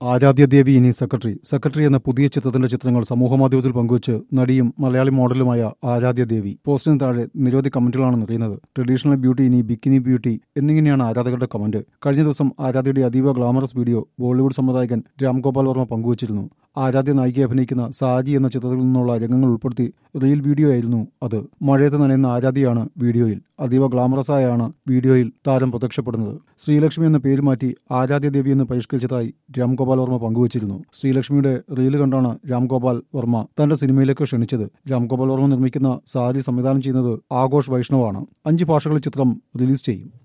ആരാധ്യദേവി ഇനി secretary secretary എന്ന പുതിയ ചിത്രത്തിന്റെ ചിത്രങ്ങൾ സമൂഹമാധ്യമത്തിൽ പങ്കുവച്ച് നടിയും മലയാളി മോഡലുമായ ആരാധ്യദേവി പോസ്റ്റിന് താഴെ നിരവധി കമന്റുകളാണ് നിറയുന്നത് ട്രഡീഷണൽ ബ്യൂട്ടി ഇനി ബിക്കിനി ബ്യൂട്ടി എന്നിങ്ങനെയാണ് ആരാധകരുടെ കമന്റ് കഴിഞ്ഞ ദിവസം ആരാധ്യയുടെ അതീവ ഗ്ലാമറസ് വീഡിയോ ബോളിവുഡ് സംവിധായകൻ രാംഗോപാൽ വർമ്മ പങ്കുവച്ചിരുന്നു ആരാധ്യ നായിക അഭിനയിക്കുന്ന സാജി എന്ന ചിത്രത്തിൽ നിന്നുള്ള രംഗങ്ങൾ ഉൾപ്പെടുത്തി റീൽ വീഡിയോ ആയിരുന്നു അത് മഴയത്ത് നനയുന്ന ആരാധ്യയാണ് വീഡിയോയിൽ അതീവ ഗ്ലാമറസ് ആയാണ് വീഡിയോയിൽ താരം പ്രത്യക്ഷപ്പെടുന്നത് ശ്രീലക്ഷ്മി എന്ന പേര് മാറ്റി ആരാധ്യ ദേവി എന്ന് പരിഷ്കരിച്ചതായി രാംഗോപാൽ വർമ്മ പങ്കുവച്ചിരുന്നു ശ്രീലക്ഷ്മിയുടെ റീല് കണ്ടാണ് രാംഗോപാൽ വർമ്മ തന്റെ സിനിമയിലേക്ക് ക്ഷണിച്ചത് രാംഗോപാൽ വർമ്മ നിർമ്മിക്കുന്ന സാരി സംവിധാനം ചെയ്യുന്നത് ആഘോഷ് വൈഷ്ണവാണ് അഞ്ച് ഭാഷകളിൽ ചിത്രം റിലീസ് ചെയ്യും